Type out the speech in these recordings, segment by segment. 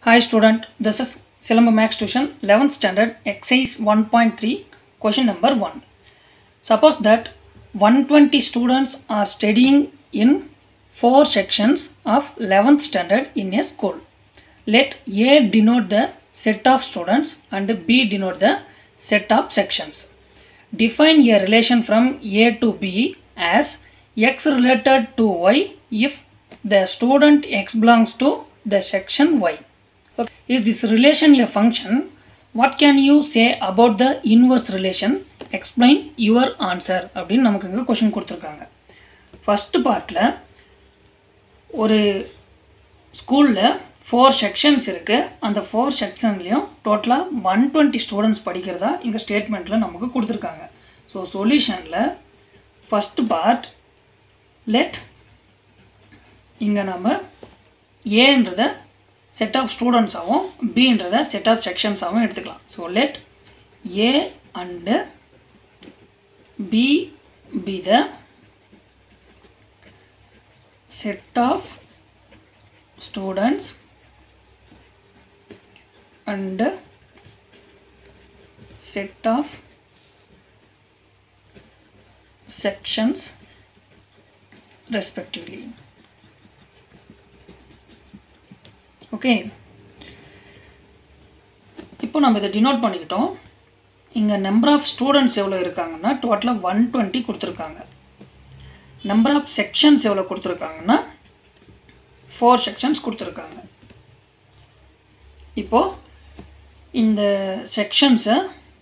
Hi student, this is Silamba Max Tuition 11th standard exercise 1.3 question number 1. Suppose that 120 students are studying in four sections of 11th standard in a school. Let A denote the set of students and B denote the set of sections. Define a relation from A to B as x related to y if the student x belongs to the section y. Okay. Is this relation a function? What can you say about the inverse relation? Explain your answer அப்படின்னு நமக்கு இங்கே question கொடுத்துருக்காங்க first பார்ட்டில் ஒரு ஸ்கூலில் four sections இருக்குது அந்த four செக்ஷன்லேயும் டோட்டலாக ஒன் டுவெண்ட்டி ஸ்டூடெண்ட்ஸ் படிக்கிறதா இங்கே ஸ்டேட்மெண்ட்டில் நமக்கு கொடுத்துருக்காங்க ஸோ சொல்யூஷனில் ஃபஸ்ட்டு பார்ட் லெட் இங்கே நம்ம ஏன்றத செட் ஆஃப் ஸ்டூடெண்ட்ஸாகவும் பின்றத செட் ஆஃப் செக்ஷன்ஸாகவும் எடுத்துக்கலாம் so let A and B B the set of students and set of sections respectively okay இப்போ நம்ம இதை டினோட் பண்ணிக்கிட்டோம் இங்கே நம்பர் ஆஃப் ஸ்டூடெண்ட்ஸ் எவ்வளோ இருக்காங்கன்னா டோட்டலாக ஒன் டுவெண்ட்டி கொடுத்துருக்காங்க நம்பர் ஆஃப் செக்ஷன்ஸ் எவ்வளோ கொடுத்துருக்காங்கன்னா ஃபோர் செக்ஷன்ஸ் கொடுத்துருக்காங்க இப்போது இந்த செக்ஷன்ஸை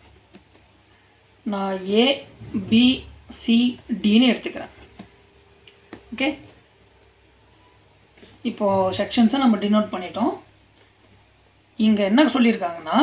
நான் ஏ பி சி டின்னு எடுத்துக்கிறேன் ஓகே இப்போது செக்ஷன்ஸை நம்ம டினோட் பண்ணிட்டோம் இங்கே என்ன சொல்லியிருக்காங்கன்னா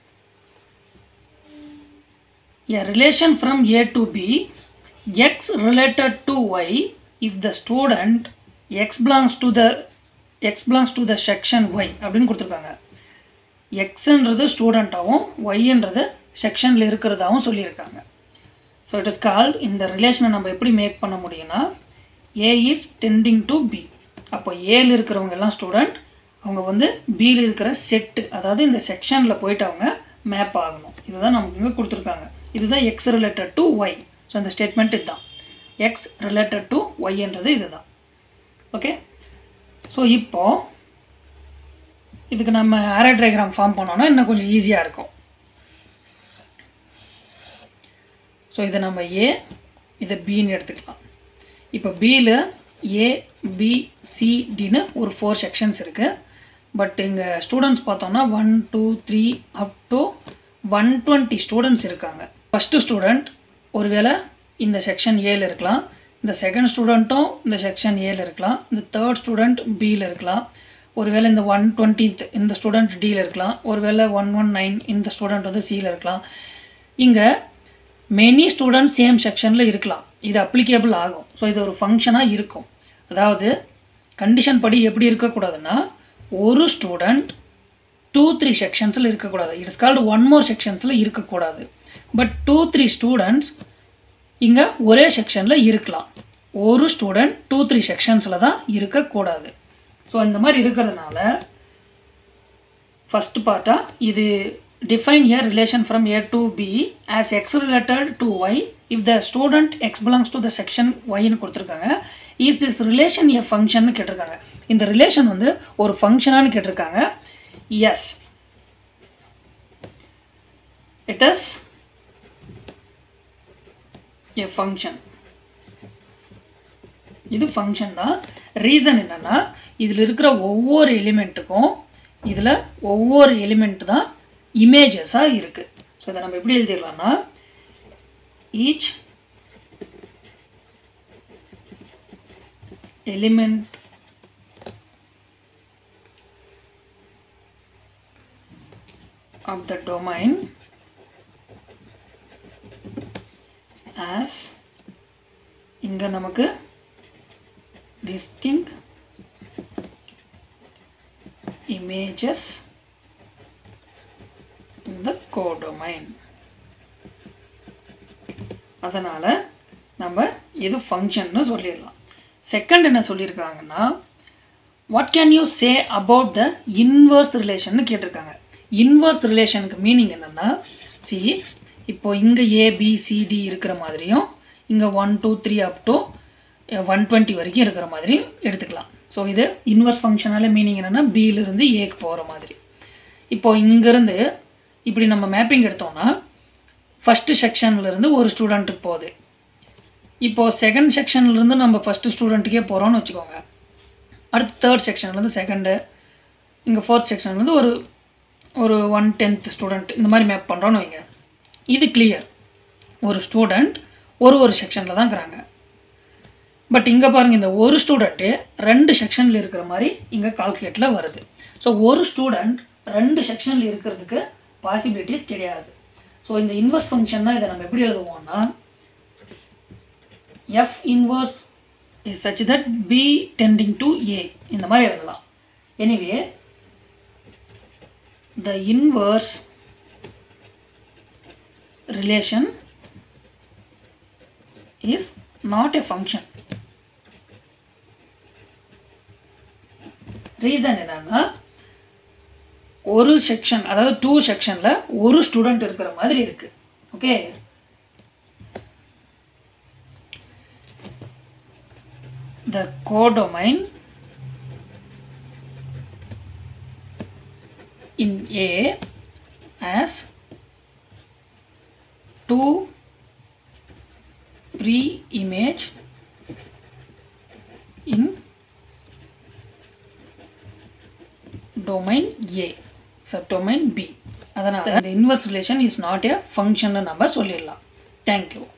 a relation from A to B x related to y if the student x belongs to the x belongs to the section y அப்படின்னு கொடுத்துருக்காங்க எக்ஸுன்றது ஸ்டூடெண்ட்டாகவும் ஒய்ன்றது செக்ஷனில் இருக்கிறதாகவும் சொல்லியிருக்காங்க ஸோ இட் இஸ் கால்ட் இந்த ரிலேஷனை நம்ம எப்படி மேக் பண்ண முடியும்னா A is tending to B அப்போ ஏல இருக்கிறவங்க எல்லாம் ஸ்டூடெண்ட் அவங்க வந்து பியில் இருக்கிற செட்டு அதாவது இந்த செக்ஷனில் போயிட்டு அவங்க மேப் ஆகணும் இதுதான் நமக்கு இங்கே கொடுத்துருக்காங்க இதுதான் X related to Y so இந்த ஸ்டேட்மெண்ட் இதுதான் எக்ஸ் ரிலேட்டட் டு ஒய்ன்றது இதுதான் ஓகே ஸோ இப்போது இதுக்கு நம்ம ஆரோ டயக்ராம் ஃபார்ம் பண்ணோன்னா இன்னும் கொஞ்சம் ஈஸியாக இருக்கும் ஸோ இதை நம்ம ஏ இதை பின்னு எடுத்துக்கலாம் இப்போ பியில் ஏ பி சி டின்னு ஒரு ஃபோர் செக்ஷன்ஸ் இருக்குது பட் இங்கே ஸ்டூடெண்ட்ஸ் பார்த்தோன்னா one two three up to one twenty students இருக்காங்க ஃபஸ்ட்டு ஸ்டூடெண்ட் ஒருவேளை இந்த செக்ஷன் ஏல இருக்கலாம் இந்த செகண்ட் ஸ்டூடெண்ட்டும் இந்த செக்ஷன் ஏல இருக்கலாம் இந்த தேர்ட் ஸ்டூடெண்ட் பியில் இருக்கலாம் ஒருவேளை இந்த ஒன் டுவெண்ட்டித் இந்த ஸ்டூடெண்ட் டியில் இருக்கலாம் ஒருவேளை ஒன் ஒன் நைன் இந்த ஸ்டூடெண்ட் வந்து சியில் இருக்கலாம் இங்கே மெனி ஸ்டூடெண்ட் சேம் செக்ஷனில் இருக்கலாம் இது அப்ளிகேபிள் ஆகும் ஸோ இது ஒரு ஃபங்க்ஷனாக இருக்கும் அதாவது கண்டிஷன் படி எப்படி இருக்கக்கூடாதுன்னா ஒரு ஸ்டூடெண்ட் டூ த்ரீ செக்ஷன்ஸில் இருக்கக்கூடாது இட்ஸ் கால்டு ஒன் மோர் செக்ஷன்ஸில் இருக்கக்கூடாது பட் டூ த்ரீ ஸ்டூடெண்ட்ஸ் இங்கே ஒரே செக்ஷனில் இருக்கலாம் ஒரு ஸ்டூடெண்ட் டூ த்ரீ செக்ஷன்ஸில் தான் இருக்கக்கூடாது ஸோ இந்த மாதிரி இருக்கிறதுனால ஃபஸ்ட்டு பார்ட்டாக இது define a relation from A to B as x related to y if the student x belongs to the section y ன்னு கொடுத்துருக்காங்க is this relation a function கேட்டிருக்காங்க இந்த ரிலேஷன் வந்து ஒரு ஃபங்க்ஷனானு கேட்டிருக்காங்க yes it is a function இது function தான் ரீசன் என்னென்னா இதில் இருக்கிற ஒவ்வொரு எலிமெண்ட்டுக்கும் இதில் ஒவ்வொரு எலிமெண்ட் தான் இமேஜஸாக இருக்குது ஸோ இதை நம்ம எப்படி எழுதிடலாம்னா each element of the domain as இங்கே நமக்கு distinct images இந்த கோடொமைன் அதனால் நம்ம இது ஃபங்க்ஷன்னு சொல்லிடலாம் செகண்ட் என்ன சொல்லியிருக்காங்கன்னா what can you say about the inverse relation கேட்டிருக்காங்க இன்வர்ஸ் ரிலேஷனுக்கு மீனிங் என்னென்னா சி இப்போ இங்கே ஏபிசிடி இருக்கிற மாதிரியும் இங்கே one two three up to one twenty வரைக்கும் இருக்கிற மாதிரி எடுத்துக்கலாம் ஸோ இது இன்வர்ஸ் ஃபங்க்ஷனால மீனிங் என்னென்னா பியிலிருந்து ஏக்கு போகிற மாதிரி இப்போ இங்கேருந்து இப்படி நம்ம மேப்பிங் எடுத்தோம்னா ஃபஸ்ட்டு செக்ஷன்லேருந்து ஒரு ஸ்டூடெண்ட்டுக்கு போகுது இப்போது செகண்ட் செக்ஷன்லேருந்து நம்ம ஃபஸ்ட்டு ஸ்டூடெண்ட்டுக்கே போகிறோம்னு வச்சுக்கோங்க அடுத்து தேர்ட் செக்ஷன்லேருந்து செகண்டு இங்கே ஃபோர்த் செக்ஷன்லேருந்து ஒரு ஒரு ஒன் டென்த் ஸ்டூடெண்ட் இந்த மாதிரி மேப் பண்ணுறோன்னு வைங்க இது கிளியர் ஒரு ஸ்டூடெண்ட் ஒரு ஒரு செக்ஷனில் தான் இருக்கிறாங்க பட் இங்கே பாருங்கள் இந்த ஒரு ஸ்டூடெண்ட்டு ரெண்டு செக்ஷனில் இருக்கிற மாதிரி இங்கே கால்குலேட்டில் வருது ஸோ ஒரு ஸ்டூடெண்ட் ரெண்டு செக்ஷனில் இருக்கிறதுக்கு பாசிபிலிட்டிஸ் கிடையாது ஸோ இந்த இன்வர்ஸ் ஃபங்க்ஷன்னா இதை நம்ம எப்படி எழுதுவோம்னா F inverse is such that B tending to A இந்த மாதிரி எழுதலாம் anyway the inverse relation is not a function reason என்னன்னா ஒரு செக்ஷன் அதாவது டூ செக்ஷனில் ஒரு ஸ்டூடெண்ட் இருக்கிற மாதிரி இருக்கு okay the codomain in A as two pre-image in domain A subdomain B அதனால் the inverse relation is not a function நம்ம சொல்லிடலாம் தேங்க்யூ